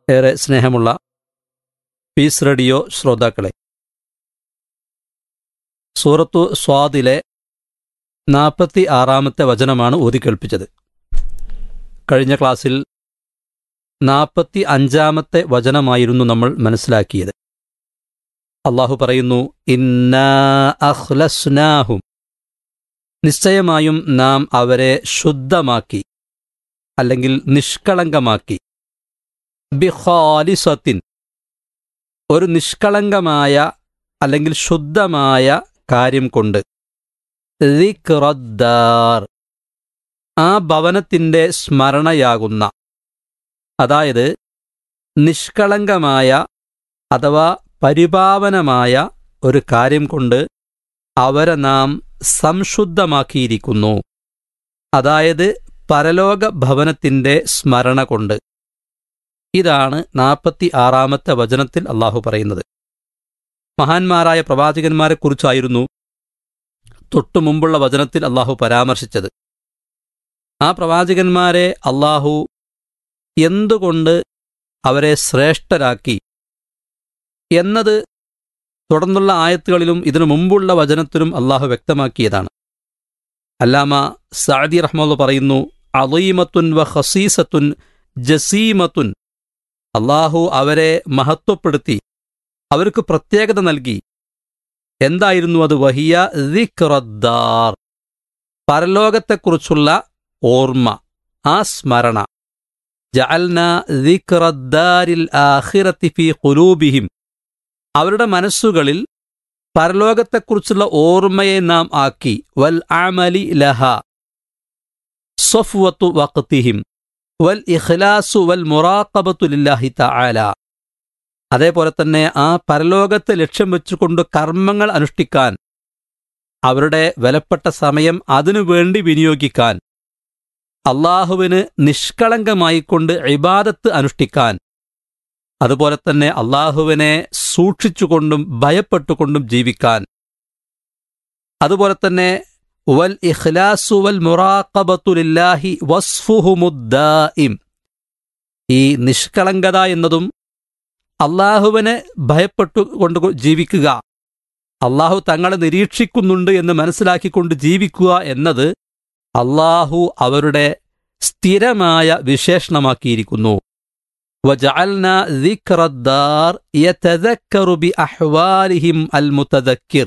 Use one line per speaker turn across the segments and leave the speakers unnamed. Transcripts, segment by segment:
ഏറെ സ്നേഹമുള്ള piece radio ശ്രോതാക്കളെ സൂറത്തു സ്വാദിലെ നാൽപ്പത്തി ആറാമത്തെ വചനമാണ് ഓതിക്കേൾപ്പിച്ചത് കഴിഞ്ഞ ക്ലാസ്സിൽ നാൽപ്പത്തി അഞ്ചാമത്തെ വചനമായിരുന്നു നമ്മൾ മനസ്സിലാക്കിയത് അള്ളാഹു പറയുന്നു ഇന്നാ അഖ്ലസ്നാഹും നിശ്ചയമായും നാം അവരെ ശുദ്ധമാക്കി അല്ലെങ്കിൽ നിഷ്കളങ്കമാക്കി ബിഖാലിസത്തിൻ ഒരു നിഷ്കളങ്കമായ അല്ലെങ്കിൽ ശുദ്ധമായ കാര്യം കൊണ്ട് ദിക്റദ്ദാർ ആ ഭവനത്തിൻ്റെ സ്മരണയാകുന്ന അതായത് നിഷ്കളങ്കമായ അഥവാ പരിപാവനമായ ഒരു കാര്യം കൊണ്ട് അവരെ നാം സംശുദ്ധമാക്കിയിരിക്കുന്നു അതായത് പരലോക ഭവനത്തിൻ്റെ സ്മരണ കൊണ്ട് ഇതാണ് നാൽപ്പത്തി ആറാമത്തെ വചനത്തിൽ അള്ളാഹു പറയുന്നത് മഹാന്മാരായ പ്രവാചകന്മാരെക്കുറിച്ചായിരുന്നു തൊട്ടു മുമ്പുള്ള വചനത്തിൽ അള്ളാഹു പരാമർശിച്ചത് ആ പ്രവാചകന്മാരെ അള്ളാഹു എന്തുകൊണ്ട് അവരെ ശ്രേഷ്ഠരാക്കി എന്നത് തുടർന്നുള്ള ആയത്തുകളിലും ഇതിനു മുമ്പുള്ള വചനത്തിലും അള്ളാഹു വ്യക്തമാക്കിയതാണ് അല്ലാമ സാദി റഹ്മുള്ള പറയുന്നു അലീമത്തുൻ വ ഹസീസത്തുൻ ജസീമത്തുൻ അള്ളാഹു അവരെ മഹത്വപ്പെടുത്തി അവർക്ക് പ്രത്യേകത നൽകി എന്തായിരുന്നു അത് വഹിയ ദിക്റദ്ദാർ പരലോകത്തെക്കുറിച്ചുള്ള ഓർമ്മ ആ സ്മരണ ജഅൽന ദിക്റദ്ദാരിൽ ആഖിറത്തി ഫീ ഖുലൂബിഹിം അവരുടെ മനസ്സുകളിൽ പരലോകത്തെക്കുറിച്ചുള്ള ഓർമ്മയെ നാം ആക്കി വൽ അമലി ലഹ സ്വഫ്വത്തു വഖ്തിഹിം വൽ ഇഖ്ലാസു വൽ മുറാഖബത്തു ലില്ലാഹി തആല അതേപോലെ തന്നെ ആ പരലോകത്തെ ലക്ഷ്യം വെച്ചുകൊണ്ട് കർമ്മങ്ങൾ അനുഷ്ഠിക്കാൻ അവരുടെ വിലപ്പെട്ട സമയം അതിനുവേണ്ടി വിനിയോഗിക്കാൻ അള്ളാഹുവിന് നിഷ്കളങ്കമായിക്കൊണ്ട് ഇബാദത്ത് അനുഷ്ഠിക്കാൻ അതുപോലെ തന്നെ അള്ളാഹുവിനെ സൂക്ഷിച്ചുകൊണ്ടും ഭയപ്പെട്ടുകൊണ്ടും ജീവിക്കാൻ അതുപോലെ തന്നെ വൽ ഇഖ്ലാസു വൽ മുറാഖബത്തുലില്ലാഹി വസ്ഫുഹുമുദ്ദായിം ഈ നിഷ്കളങ്കത എന്നതും അള്ളാഹുവിനെ ഭയപ്പെട്ടുകൊണ്ട് ജീവിക്കുക അള്ളാഹു തങ്ങളെ നിരീക്ഷിക്കുന്നുണ്ട് എന്ന് മനസ്സിലാക്കിക്കൊണ്ട് ജീവിക്കുക എന്നത് അള്ളാഹു അവരുടെ സ്ഥിരമായ വിശേഷണമാക്കിയിരിക്കുന്നു وجعلنا ذكر الدار يتذكر بأحوالهم المتذكر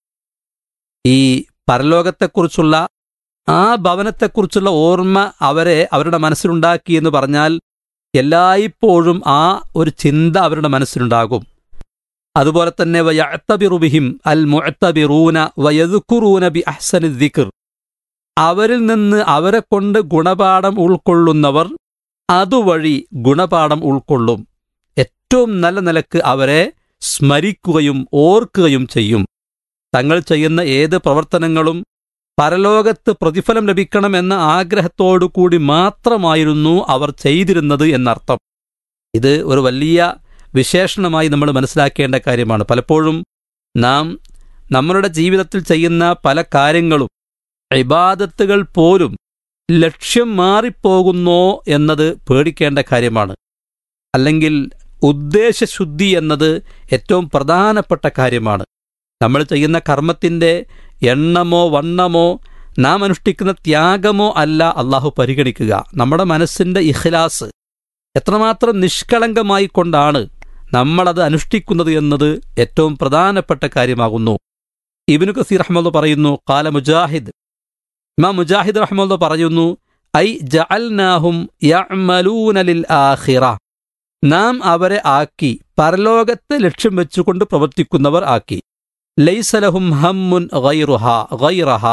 ഈ പരലോകത്തെക്കുറിച്ചുള്ള ആ ഭവനത്തെക്കുറിച്ചുള്ള ഓർമ്മ അവരെ അവരുടെ മനസ്സിലുണ്ടാക്കി എന്ന് പറഞ്ഞാൽ എല്ലായ്പ്പോഴും ആ ഒരു ചിന്ത അവരുടെ മനസ്സിലുണ്ടാകും അതുപോലെ തന്നെ വയത്തബിറുബിഹിം അൽ മുഅത്തബിറൂന വയതുക്കുറൂന ബി അഹ്സനി ദിക്ർ അവരിൽ നിന്ന് അവരെ കൊണ്ട് ഗുണപാഠം ഉൾക്കൊള്ളുന്നവർ അതുവഴി ഗുണപാഠം ഉൾക്കൊള്ളും ഏറ്റവും നല്ല നിലക്ക് അവരെ സ്മരിക്കുകയും ഓർക്കുകയും ചെയ്യും തങ്ങൾ ചെയ്യുന്ന ഏത് പ്രവർത്തനങ്ങളും പരലോകത്ത് പ്രതിഫലം ലഭിക്കണമെന്ന ആഗ്രഹത്തോടു കൂടി മാത്രമായിരുന്നു അവർ ചെയ്തിരുന്നത് എന്നർത്ഥം ഇത് ഒരു വലിയ വിശേഷണമായി നമ്മൾ മനസ്സിലാക്കേണ്ട കാര്യമാണ് പലപ്പോഴും നാം നമ്മളുടെ ജീവിതത്തിൽ ചെയ്യുന്ന പല കാര്യങ്ങളും ഇബാദത്തുകൾ പോലും ലക്ഷ്യം മാറിപ്പോകുന്നോ എന്നത് പേടിക്കേണ്ട കാര്യമാണ് അല്ലെങ്കിൽ ഉദ്ദേശശുദ്ധി എന്നത് ഏറ്റവും പ്രധാനപ്പെട്ട കാര്യമാണ് നമ്മൾ ചെയ്യുന്ന കർമ്മത്തിൻ്റെ എണ്ണമോ വണ്ണമോ നാം അനുഷ്ഠിക്കുന്ന ത്യാഗമോ അല്ല അള്ളാഹു പരിഗണിക്കുക നമ്മുടെ മനസ്സിൻ്റെ ഇഖ്ലാസ് എത്രമാത്രം നിഷ്കളങ്കമായി കൊണ്ടാണ് നമ്മളത് അനുഷ്ഠിക്കുന്നത് എന്നത് ഏറ്റവും പ്രധാനപ്പെട്ട കാര്യമാകുന്നു ഇബിനു കസീർ അഹമ്മദ് പറയുന്നു കാല മുജാഹിദ് ഇമാം മുജാഹിദ് റഹ്മുള്ള പറയുന്നു ഐ ജഅൽനാഹും യഅ്മലൂന ലിൽ ആഖിറ നാം അവരെ ആക്കി പരലോകത്തെ ലക്ഷ്യം വെച്ചുകൊണ്ട് പ്രവർത്തിക്കുന്നവർ ആക്കി ലൈസലഹും ഹമ്മുൻ ഗൈറുഹ ഗൈറഹ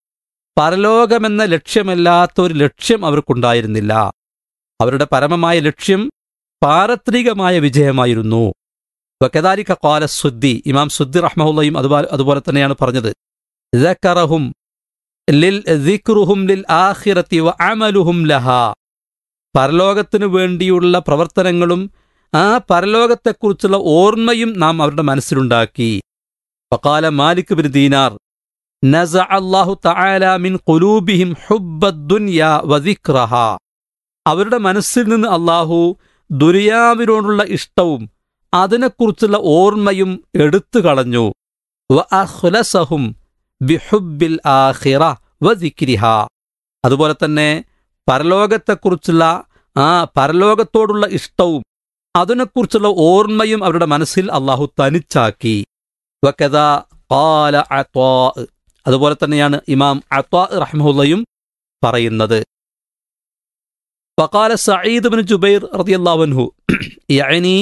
പരലോകമെന്ന ലക്ഷ്യമല്ലാത്ത ഒരു ലക്ഷ്യം അവർക്കുണ്ടായിരുന്നില്ല അവരുടെ പരമമായ ലക്ഷ്യം പാരത്രികമായ വിജയമായിരുന്നു വക്കദാലിക കാല സുദ്ദി ഇമാം സുദ്ദി റഹ്മുള്ളയും അതുപോലെ അതുപോലെ തന്നെയാണ് പറഞ്ഞത് ذكرهم ലിൽ ദിക്റുഹും ലിൽ ആഖിറത്തി വ അമലുഹും ലഹ പരലോകത്തിനു വേണ്ടിയുള്ള പ്രവർത്തനങ്ങളും ആ പരലോകത്തെക്കുറിച്ചുള്ള ഓർമ്മയും നാം അവരുടെ മനസ്സിലുണ്ടാക്കി ഫഖാല മാലിക് ബിൻ ദീനാർ നസഅ അല്ലാഹു തആല മിൻ ഖുലൂബിഹിം ഹുബ്ബദ്ദുനിയ വ ദിക്റഹ അവരുടെ മനസ്സിൽ നിന്ന് അള്ളാഹു ദുരിയാവിനോടുള്ള ഇഷ്ടവും അതിനെക്കുറിച്ചുള്ള ഓർമ്മയും എടുത്തു കളഞ്ഞു വ അഖ്ലസഹും ബിഹുബിൽ ആഖിറ വ ദിക്രിഹ അതുപോലെ തന്നെ പരലോകത്തെക്കുറിച്ചുള്ള ആ പരലോകത്തോടുള്ള ഇഷ്ടവും അതിനെക്കുറിച്ചുള്ള ഓർമ്മയും അവരുടെ മനസ്സിൽ അള്ളാഹു തനിച്ചാക്കി വക്കഥ ഖാല അത്വാ അതുപോലെ തന്നെയാണ് ഇമാം അത്വാ റഹ്മുള്ളയും പറയുന്നത് വക്കാല സഈദ് ബിൻ ജുബൈർ റളിയല്ലാഹു അൻഹു യഅനി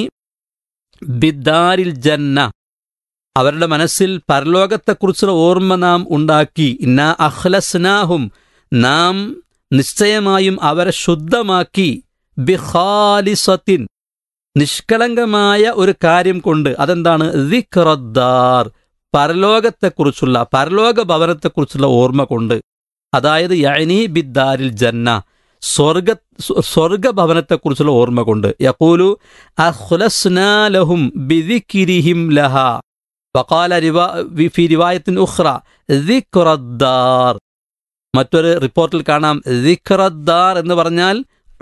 ബിദ്ദാരിൽ ജന്ന അവരുടെ മനസ്സിൽ പരലോകത്തെക്കുറിച്ചുള്ള ഓർമ്മ നാം ഉണ്ടാക്കി ഇന്ന അഖ്ലസ്നാഹും നാം നിശ്ചയമായും അവരെ ശുദ്ധമാക്കി ബിഖാലിസത്തിൻ നിഷ്കളങ്കമായ ഒരു കാര്യം കൊണ്ട് അതെന്താണ് ദിക്റദ്ദാർ പരലോകത്തെക്കുറിച്ചുള്ള പരലോക ഭവനത്തെക്കുറിച്ചുള്ള ഓർമ്മ കൊണ്ട് അതായത് യഅനി ബിദ്ദാരിൽ ജന്ന സ്വർഗ സ്വർഗഭവനത്തെക്കുറിച്ചുള്ള ഓർമ്മ കൊണ്ട് യഖൂലു അഖ്ലസ്നാ ലഹും ബിദിക്രിഹിം ലഹ വഖാല റിവാ ഫി റിവായത്തിൻ ഉഖ്റ ദിക്റദ്ദാർ മറ്റൊരു റിപ്പോർട്ടിൽ കാണാം ദിക്റദ്ദാർ എന്ന് പറഞ്ഞാൽ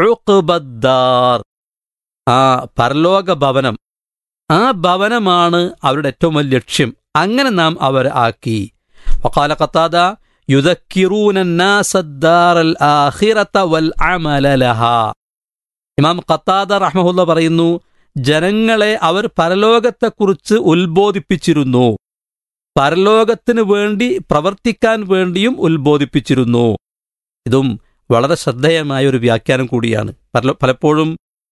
ഉഖ്ബദ്ദാർ ആ പരലോക ഭവനം ആ ഭവനമാണ് അവരുടെ ഏറ്റവും വലിയ ലക്ഷ്യം അങ്ങനെ നാം അവരെ ആക്കി വഖാല ഖത്താദ യുദക്കിറൂന الناس الدار الآخرة والعمل لها ഇമാം ഖത്താദ റഹ്മഹുല്ല പറയുന്നു ജനങ്ങളെ അവർ പരലോകത്തെക്കുറിച്ച് ഉത്ബോധിപ്പിച്ചിരുന്നു പരലോകത്തിന് വേണ്ടി പ്രവർത്തിക്കാൻ വേണ്ടിയും ഉത്ബോധിപ്പിച്ചിരുന്നു ഇതും വളരെ ശ്രദ്ധേയമായ ഒരു വ്യാഖ്യാനം കൂടിയാണ് പരലോ- പലപ്പോഴും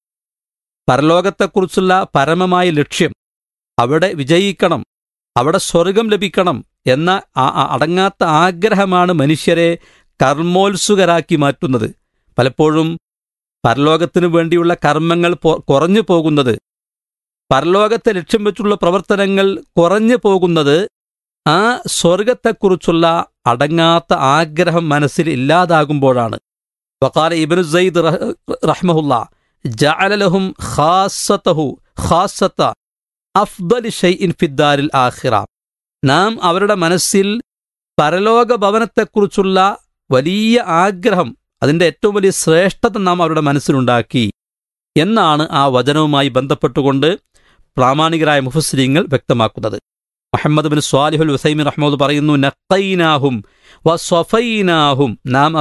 പരലോകത്തെക്കുറിച്ചുള്ള പരമമായ ലക്ഷ്യം അവിടെ വിജയിക്കണം അവിടെ സ്വർഗം ലഭിക്കണം എന്ന ആ- ആ അടങ്ങാത്ത ആഗ്രഹമാണ് മനുഷ്യരെ കർമ്മോത്സുകരാക്കി മാറ്റുന്നത് പലപ്പോഴും പരലോകത്തിനു വേണ്ടിയുള്ള കർമ്മങ്ങൾ പൊ- കുറഞ്ഞു പോകുന്നത് പരലോകത്തെ ലക്ഷ്യം വെച്ചുള്ള പ്രവർത്തനങ്ങൾ കുറഞ്ഞു പോകുന്നത് ആ സ്വർഗത്തെക്കുറിച്ചുള്ള അടങ്ങാത്ത ആഗ്രഹം മനസ്സിൽ ഇല്ലാതാകുമ്പോഴാണ് വക്കാല ഇബനു സയ്ദ് റഹ്മഹുല്ല ജഅലലഹും ഖാസത്തഹു ഖാസത്ത അഫ്ദൽ ഷൈഇൻ ഫിദ്ദാരിൽ ആഖിറ നാം അവരുടെ മനസ്സിൽ പരലോക ഭവനത്തെക്കുറിച്ചുള്ള വലിയ ആഗ്രഹം അതിൻ്റെ ഏറ്റവും വലിയ ശ്രേഷ്ഠത നാം അവരുടെ മനസ്സിലുണ്ടാക്കി എന്നാണ് ആ വചനവുമായി ബന്ധപ്പെട്ടുകൊണ്ട് പ്രാമാണികരായ മുഫസ്ലിങ്ങൾ വ്യക്തമാക്കുന്നത് മുഹമ്മദ് ബിൻ സ്വാലിഹുൽ വസൈമിൻ റഹ്മദ് പറയുന്നു നഖൈനാഹും വ സ്വഫൈനാഹും നാം